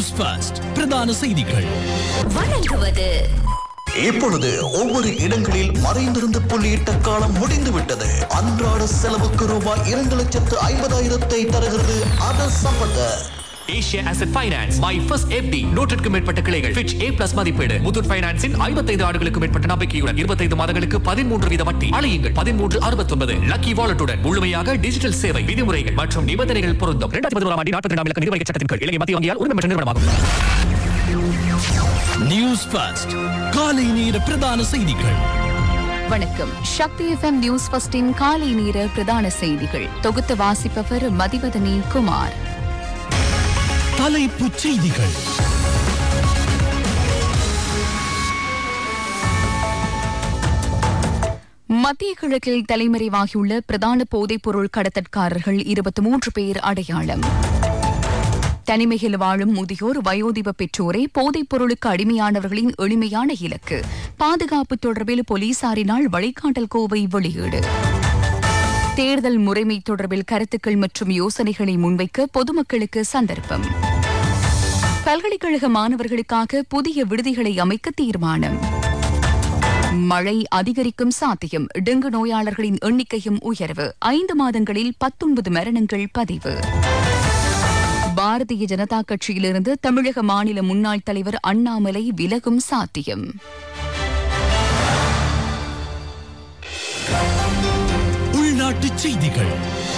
news first பிரதான செய்திகள் வழங்குவது இப்பொழுது ஒவ்வொரு இடங்களில் மறைந்திருந்து புள்ளியிட்ட காலம் முடிந்துவிட்டது அன்றாட செலவுக்கு ரூபாய் இரண்டு லட்சத்து ஐம்பதாயிரத்தை தருகிறது அது சம்பந்த Asia asset finance my first FD நூற்றுக்கும் மேற்பட்ட கிளைகள் ஃபிட்ச் ஏ பிளஸ் மதிப்பீடு முத்தூட் ஃபைனான்ஸின் ஐம்பத்தைந்து ஆண்டுகளுக்கு மேற்பட்ட நம்பிக்கையுடன் இருபத்தைந்து மாதங்களுக்கு பதிமூன்று வீத வட்டி அழையுங்கள் பதிமூன்று அறுபத்தொன்பது லக்கி வாலெட்டுடன் முழுமையாக டிஜிட்டல் சேவை விதிமுறைகள் மற்றும் நிபந்தனைகள் பொருந்தும் இரண்டாயிரத்தி பதினோராம் ஆண்டு நாற்பத்தி ரெண்டாம் இலக்க நிர்வாக சட்டத்தின் கீழ் இலங்கை மத்திய வங்கியால் உரிமை பெற்ற நிறுவனமாகும் நியூஸ் ஃபர்ஸ்ட் காலை நேர பிரதான செய்திகள் வணக்கம் சக்தி எஃப்எம் நியூஸ் ஃபர்ஸ்டின் காலை நேர பிரதான செய்திகள் தொகுத்து வாசிப்பவர் மதிவதனி குமார் தலைப்புச் செய்திகள் மத்திய கிழக்கில் தலைமறைவாகியுள்ள பிரதான போதைப்பொருள் கடத்தற்காரர்கள் இருபத்தி மூன்று பேர் அடையாளம் தனிமையில் வாழும் முதியோர் வயோதிப பெற்றோரை போதைப் பொருளுக்கு அடிமையானவர்களின் எளிமையான இலக்கு பாதுகாப்பு தொடர்பில் போலீசாரினால் வழிகாட்டல் கோவை வெளியீடு தேர்தல் முறைமை தொடர்பில் கருத்துக்கள் மற்றும் யோசனைகளை முன்வைக்க பொதுமக்களுக்கு சந்தர்ப்பம் பல்கலைக்கழக மாணவர்களுக்காக புதிய விடுதிகளை அமைக்க தீர்மானம் மழை அதிகரிக்கும் சாத்தியம் டெங்கு நோயாளர்களின் எண்ணிக்கையும் உயர்வு ஐந்து மாதங்களில் பத்தொன்பது மரணங்கள் பதிவு பாரதிய ஜனதா கட்சியிலிருந்து தமிழக மாநில முன்னாள் தலைவர் அண்ணாமலை விலகும் சாத்தியம் உள்நாட்டுச் செய்திகள்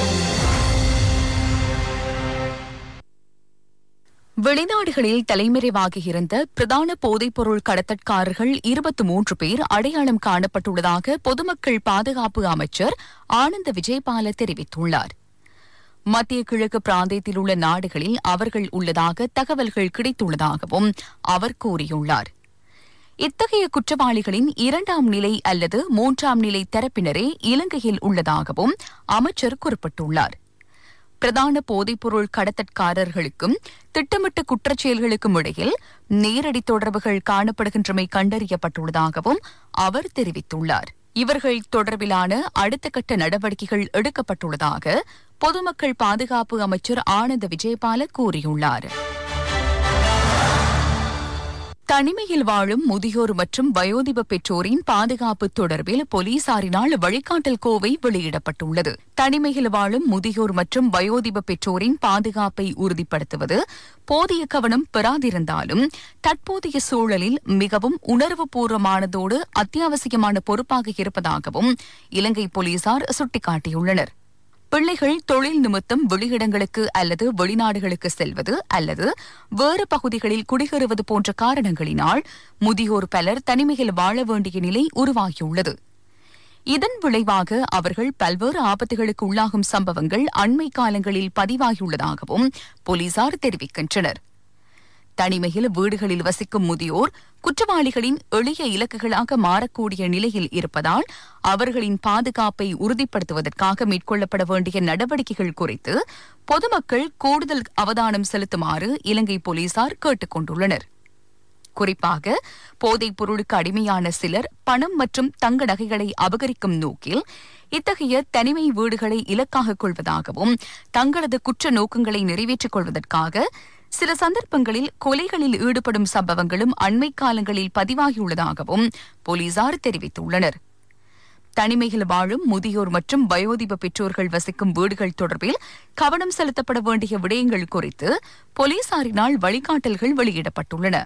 வெளிநாடுகளில் தலைமறைவாகியிருந்த பிரதான போதைப்பொருள் கடத்தற்காரர்கள் இருபத்தி மூன்று பேர் அடையாளம் காணப்பட்டுள்ளதாக பொதுமக்கள் பாதுகாப்பு அமைச்சர் ஆனந்த விஜயபால தெரிவித்துள்ளார் மத்திய கிழக்கு பிராந்தியத்தில் உள்ள நாடுகளில் அவர்கள் உள்ளதாக தகவல்கள் கிடைத்துள்ளதாகவும் அவர் கூறியுள்ளார் இத்தகைய குற்றவாளிகளின் இரண்டாம் நிலை அல்லது மூன்றாம் நிலை தரப்பினரே இலங்கையில் உள்ளதாகவும் அமைச்சர் குறிப்பிட்டுள்ளார் பிரதான போதைப்பொருள் கடத்தற்காரர்களுக்கும் திட்டமிட்ட குற்றச்செயல்களுக்கும் இடையில் நேரடி தொடர்புகள் காணப்படுகின்றமை கண்டறியப்பட்டுள்ளதாகவும் அவர் தெரிவித்துள்ளார் இவர்கள் தொடர்பிலான அடுத்த கட்ட நடவடிக்கைகள் எடுக்கப்பட்டுள்ளதாக பொதுமக்கள் பாதுகாப்பு அமைச்சர் ஆனந்த விஜயபால கூறியுள்ளார் தனிமையில் வாழும் முதியோர் மற்றும் வயோதிப பெற்றோரின் பாதுகாப்பு தொடர்பில் போலீசாரினால் வழிகாட்டல் கோவை வெளியிடப்பட்டுள்ளது தனிமையில் வாழும் முதியோர் மற்றும் வயோதிப பெற்றோரின் பாதுகாப்பை உறுதிப்படுத்துவது போதிய கவனம் பெறாதிருந்தாலும் தற்போதைய சூழலில் மிகவும் உணர்வுபூர்வமானதோடு அத்தியாவசியமான பொறுப்பாக இருப்பதாகவும் இலங்கை போலீசார் சுட்டிக்காட்டியுள்ளனர் பிள்ளைகள் தொழில் நிமித்தம் வெளியிடங்களுக்கு அல்லது வெளிநாடுகளுக்கு செல்வது அல்லது வேறு பகுதிகளில் குடியேறுவது போன்ற காரணங்களினால் முதியோர் பலர் தனிமையில் வாழ வேண்டிய நிலை உருவாகியுள்ளது இதன் விளைவாக அவர்கள் பல்வேறு ஆபத்துகளுக்கு உள்ளாகும் சம்பவங்கள் அண்மை காலங்களில் பதிவாகியுள்ளதாகவும் போலீசார் தெரிவிக்கின்றனர் தனிமையில் வீடுகளில் வசிக்கும் முதியோர் குற்றவாளிகளின் எளிய இலக்குகளாக மாறக்கூடிய நிலையில் இருப்பதால் அவர்களின் பாதுகாப்பை உறுதிப்படுத்துவதற்காக மேற்கொள்ளப்பட வேண்டிய நடவடிக்கைகள் குறித்து பொதுமக்கள் கூடுதல் அவதானம் செலுத்துமாறு இலங்கை போலீசார் கேட்டுக் கொண்டுள்ளனர் குறிப்பாக போதைப் பொருளுக்கு அடிமையான சிலர் பணம் மற்றும் தங்க நகைகளை அபகரிக்கும் நோக்கில் இத்தகைய தனிமை வீடுகளை இலக்காக கொள்வதாகவும் தங்களது குற்ற நோக்கங்களை நிறைவேற்றிக் கொள்வதற்காக சில சந்தர்ப்பங்களில் கொலைகளில் ஈடுபடும் சம்பவங்களும் அண்மை காலங்களில் பதிவாகியுள்ளதாகவும் போலீசார் தெரிவித்துள்ளனர் தனிமையில் வாழும் முதியோர் மற்றும் வயோதிப பெற்றோர்கள் வசிக்கும் வீடுகள் தொடர்பில் கவனம் செலுத்தப்பட வேண்டிய விடயங்கள் குறித்து போலீசாரினால் வழிகாட்டல்கள் வெளியிடப்பட்டுள்ளன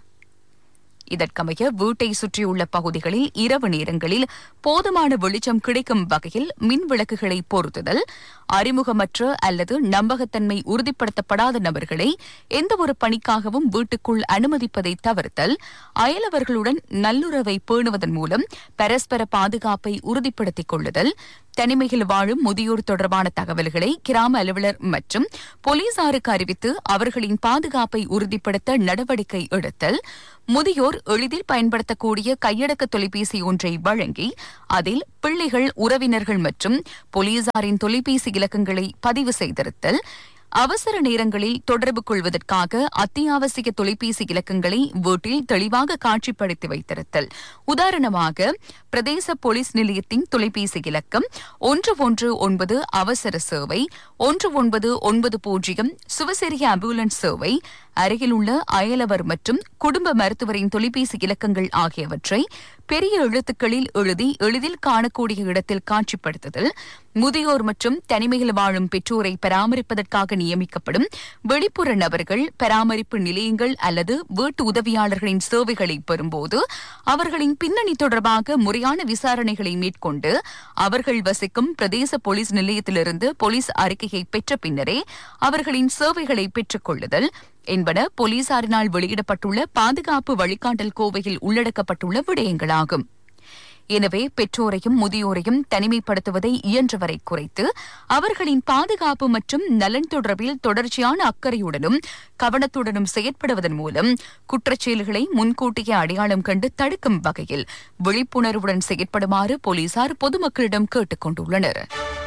இதற்கமைய வீட்டை சுற்றியுள்ள பகுதிகளில் இரவு நேரங்களில் போதுமான வெளிச்சம் கிடைக்கும் வகையில் மின் விளக்குகளை பொருத்துதல் அறிமுகமற்ற அல்லது நம்பகத்தன்மை உறுதிப்படுத்தப்படாத நபர்களை எந்தவொரு பணிக்காகவும் வீட்டுக்குள் அனுமதிப்பதை தவிர்த்தல் அயலவர்களுடன் நல்லுறவை பேணுவதன் மூலம் பரஸ்பர பாதுகாப்பை உறுதிப்படுத்திக் கொள்ளுதல் தனிமையில் வாழும் முதியோர் தொடர்பான தகவல்களை கிராம அலுவலர் மற்றும் போலீசாருக்கு அறிவித்து அவர்களின் பாதுகாப்பை உறுதிப்படுத்த நடவடிக்கை எடுத்தல் முதியோர் எளிதில் பயன்படுத்தக்கூடிய கையடக்க தொலைபேசி ஒன்றை வழங்கி அதில் பிள்ளைகள் உறவினர்கள் மற்றும் போலீசாரின் தொலைபேசி இலக்கங்களை பதிவு செய்திருத்தல் அவசர நேரங்களில் தொடர்பு கொள்வதற்காக அத்தியாவசிய தொலைபேசி இலக்கங்களை வீட்டில் தெளிவாக காட்சிப்படுத்தி வைத்திருத்தல் உதாரணமாக பிரதேச போலீஸ் நிலையத்தின் தொலைபேசி இலக்கம் ஒன்று ஒன்று ஒன்பது அவசர சேவை ஒன்று ஒன்பது ஒன்பது பூஜ்ஜியம் சுவசெரிய ஆம்புலன்ஸ் சேவை அருகில் உள்ள அயலவர் மற்றும் குடும்ப மருத்துவரின் தொலைபேசி இலக்கங்கள் ஆகியவற்றை பெரிய எழுத்துக்களில் எழுதி எளிதில் காணக்கூடிய இடத்தில் காட்சிப்படுத்துதல் முதியோர் மற்றும் தனிமையில் வாழும் பெற்றோரை பராமரிப்பதற்காக நியமிக்கப்படும் வெளிப்புற நபர்கள் பராமரிப்பு நிலையங்கள் அல்லது வீட்டு உதவியாளர்களின் சேவைகளை பெறும்போது அவர்களின் பின்னணி தொடர்பாக முறையான விசாரணைகளை மேற்கொண்டு அவர்கள் வசிக்கும் பிரதேச போலீஸ் நிலையத்திலிருந்து போலீஸ் அறிக்கையை பெற்ற பின்னரே அவர்களின் சேவைகளை பெற்றுக் கொள்ளுதல் என்பன போலீசாரினால் வெளியிடப்பட்டுள்ள பாதுகாப்பு வழிகாட்டல் கோவையில் உள்ளடக்கப்பட்டுள்ள விடயங்களாகும் எனவே பெற்றோரையும் முதியோரையும் தனிமைப்படுத்துவதை இயன்றவரை குறைத்து அவர்களின் பாதுகாப்பு மற்றும் நலன் தொடர்பில் தொடர்ச்சியான அக்கறையுடனும் கவனத்துடனும் செயற்படுவதன் மூலம் குற்றச்செயல்களை முன்கூட்டியே அடையாளம் கண்டு தடுக்கும் வகையில் விழிப்புணர்வுடன் செயற்படுமாறு போலீசார் பொதுமக்களிடம் கேட்டுக் கொண்டுள்ளனர்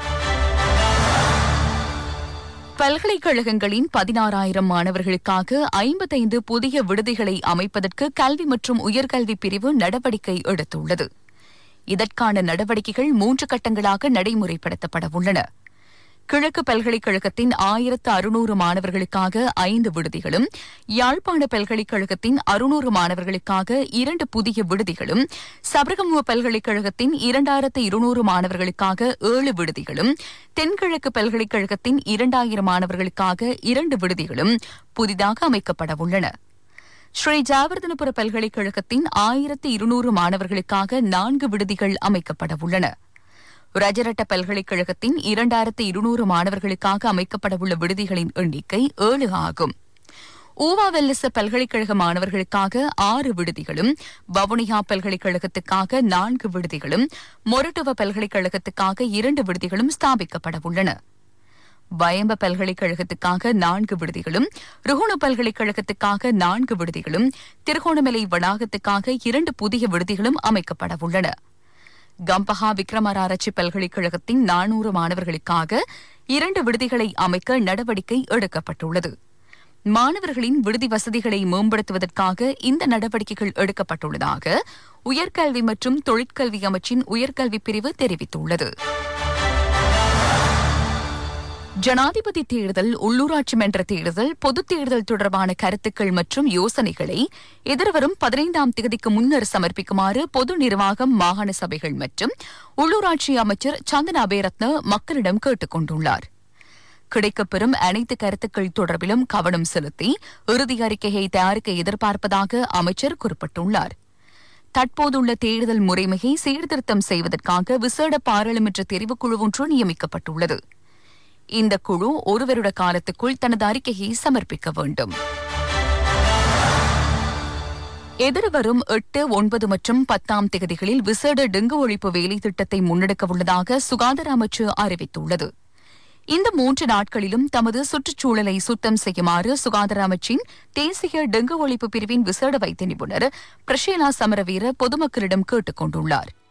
பல்கலைக்கழகங்களின் பதினாறாயிரம் மாணவர்களுக்காக ஐம்பத்தைந்து புதிய விடுதிகளை அமைப்பதற்கு கல்வி மற்றும் உயர்கல்வி பிரிவு நடவடிக்கை எடுத்துள்ளது இதற்கான நடவடிக்கைகள் மூன்று கட்டங்களாக நடைமுறைப்படுத்தப்பட உள்ளன கிழக்கு பல்கலைக்கழகத்தின் ஆயிரத்து அறுநூறு மாணவர்களுக்காக ஐந்து விடுதிகளும் யாழ்ப்பாண பல்கலைக்கழகத்தின் அறுநூறு மாணவர்களுக்காக இரண்டு புதிய விடுதிகளும் சபரகமுவ பல்கலைக்கழகத்தின் இரண்டாயிரத்து இருநூறு மாணவர்களுக்காக ஏழு விடுதிகளும் தென்கிழக்கு பல்கலைக்கழகத்தின் இரண்டாயிரம் மாணவர்களுக்காக இரண்டு விடுதிகளும் புதிதாக அமைக்கப்பட உள்ளன ஸ்ரீ ஜாவர்தனபுர பல்கலைக்கழகத்தின் ஆயிரத்து இருநூறு மாணவர்களுக்காக நான்கு விடுதிகள் அமைக்கப்பட உள்ளன ரஜரட்ட பல்கலைக்கழகத்தின் இரண்டாயிரத்து இருநூறு மாணவர்களுக்காக அமைக்கப்படவுள்ள விடுதிகளின் எண்ணிக்கை ஏழு ஆகும் ஊவா வெல்லச பல்கலைக்கழக மாணவர்களுக்காக ஆறு விடுதிகளும் வவுனியா பல்கலைக்கழகத்துக்காக நான்கு விடுதிகளும் மொரட்டுவ பல்கலைக்கழகத்துக்காக இரண்டு விடுதிகளும் ஸ்தாபிக்கப்பட உள்ளன வயம்ப பல்கலைக்கழகத்துக்காக நான்கு விடுதிகளும் ருகுண பல்கலைக்கழகத்துக்காக நான்கு விடுதிகளும் திருகோணமலை வளாகத்துக்காக இரண்டு புதிய விடுதிகளும் அமைக்கப்பட உள்ளன கம்பஹா விக்ரமராரட்சி பல்கலைக்கழகத்தின் நானூறு மாணவர்களுக்காக இரண்டு விடுதிகளை அமைக்க நடவடிக்கை எடுக்கப்பட்டுள்ளது மாணவர்களின் விடுதி வசதிகளை மேம்படுத்துவதற்காக இந்த நடவடிக்கைகள் எடுக்கப்பட்டுள்ளதாக உயர்கல்வி மற்றும் தொழிற்கல்வி அமைச்சின் உயர்கல்வி பிரிவு தெரிவித்துள்ளது ஜனாதிபதி தேர்தல் உள்ளூராட்சி மன்ற தேர்தல் பொதுத் தேர்தல் தொடர்பான கருத்துக்கள் மற்றும் யோசனைகளை எதிர்வரும் பதினைந்தாம் தேதிக்கு முன்னர் சமர்ப்பிக்குமாறு பொது நிர்வாகம் மாகாண சபைகள் மற்றும் உள்ளூராட்சி அமைச்சர் சந்தன அபேரத்ன மக்களிடம் கேட்டுக் கொண்டுள்ளார் கிடைக்கப்பெறும் அனைத்து கருத்துக்கள் தொடர்பிலும் கவனம் செலுத்தி இறுதி அறிக்கையை தயாரிக்க எதிர்பார்ப்பதாக அமைச்சர் குறிப்பிட்டுள்ளார் தற்போதுள்ள தேர்தல் முறைமையை சீர்திருத்தம் செய்வதற்காக விசேட பாராளுமன்ற தெரிவுக்குழு ஒன்று நியமிக்கப்பட்டுள்ளது இந்த குழு ஒரு வருட காலத்துக்குள் தனது அறிக்கையை சமர்ப்பிக்க வேண்டும் எதிர்வரும் எட்டு ஒன்பது மற்றும் பத்தாம் தேதிகளில் விசேட டெங்கு ஒழிப்பு வேலை திட்டத்தை முன்னெடுக்க உள்ளதாக சுகாதார அமைச்சு அறிவித்துள்ளது இந்த மூன்று நாட்களிலும் தமது சுற்றுச்சூழலை சுத்தம் செய்யுமாறு சுகாதார அமைச்சின் தேசிய டெங்கு ஒழிப்பு பிரிவின் விசேட வைத்திய நிபுணர் பிரஷேலா சமரவீர பொதுமக்களிடம் கேட்டுக் கொண்டுள்ளார்